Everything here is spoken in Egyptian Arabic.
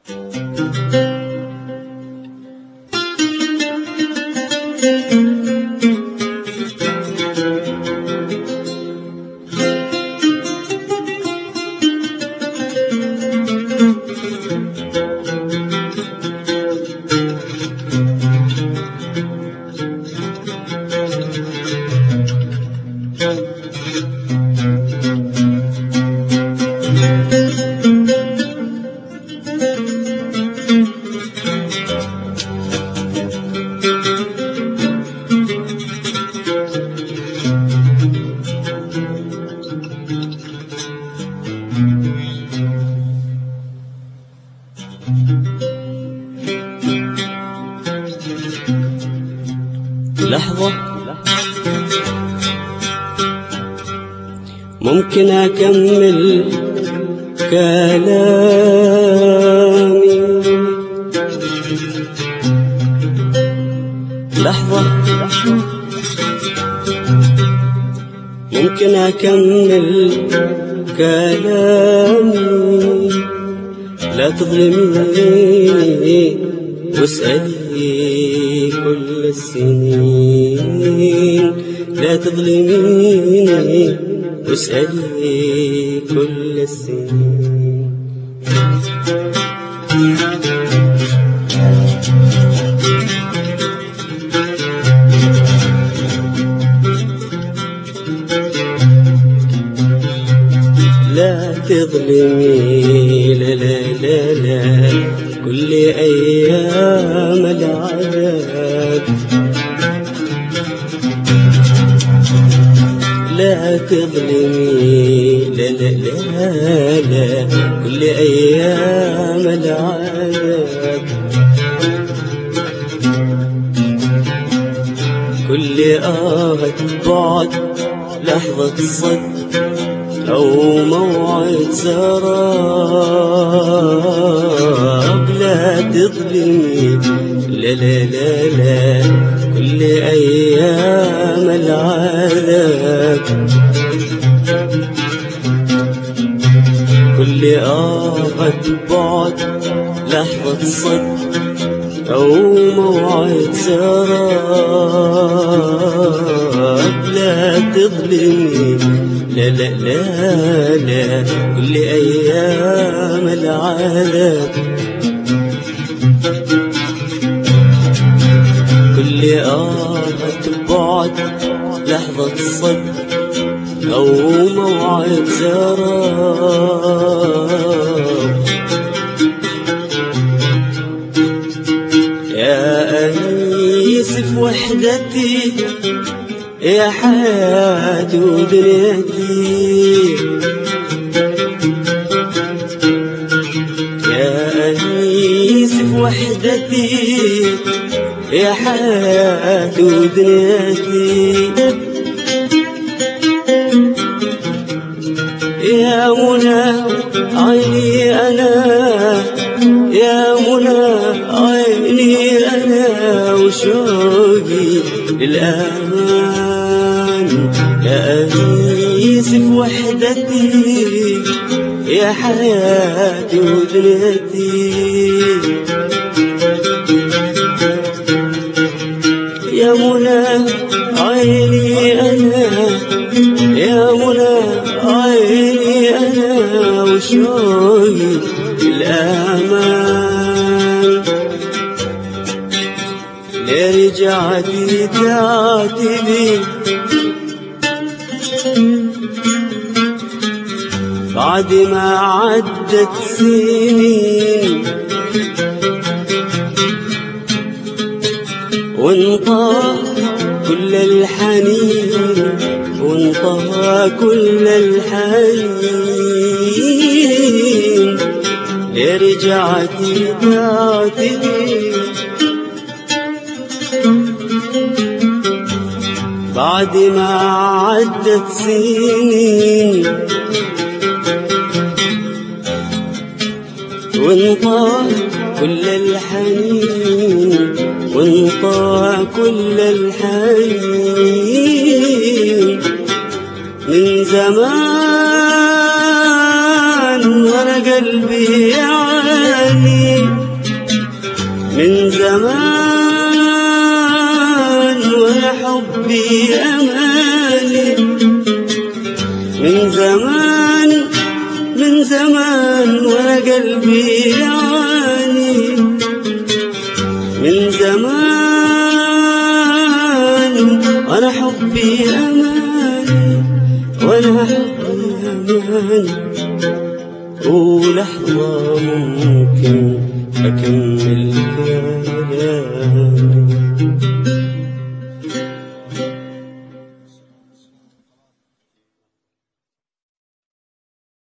لحظة ممكن أكمل كلامي لحظة ممكن أكمل كلامي لا تظلميني واسألي كل السنين لا تظلميني واسألي كل السنين لا تظلمي لا لا لا لا كل أيام العذاب لا تظلمي لا لا لا لا كل أيام العذاب كل آه بعد لحظة صد أو موعد سراب لا تظلمي لا لا لا لا كل أيام العذاب كل آه بعد لحظة صد أو موعد سراب لا تظلمي لا لا لا لا كل أيام العذاب كل آه بعد لحظة صد أو موعد سراب يا أنيس في وحدتي يا حياتي ودنيتي يا أنيس في وحدتي يا حياتي ودنيتي يا منى عيني أنا يا منى عيني أنا وشوقي للأمان يا أنيس في وحدتي يا حياتي ودنيتي يا منى عيني أنا يا منى عيني أنا وشوقي الأمان لرجعتي تعتلي بعد ما عدت سنين وانطى كل الحنين وانطى كل الحنين لرجعتي تعتني بعد ما عدت سنين وانطى كل الحنين وانطى كل الحنين من زمان وانا قلبي يعني حبي أماني من زمان من زمان وانا قلبي يعاني من زمان وانا حبي اماني وانا حبي اماني ولحظة ممكن اكمل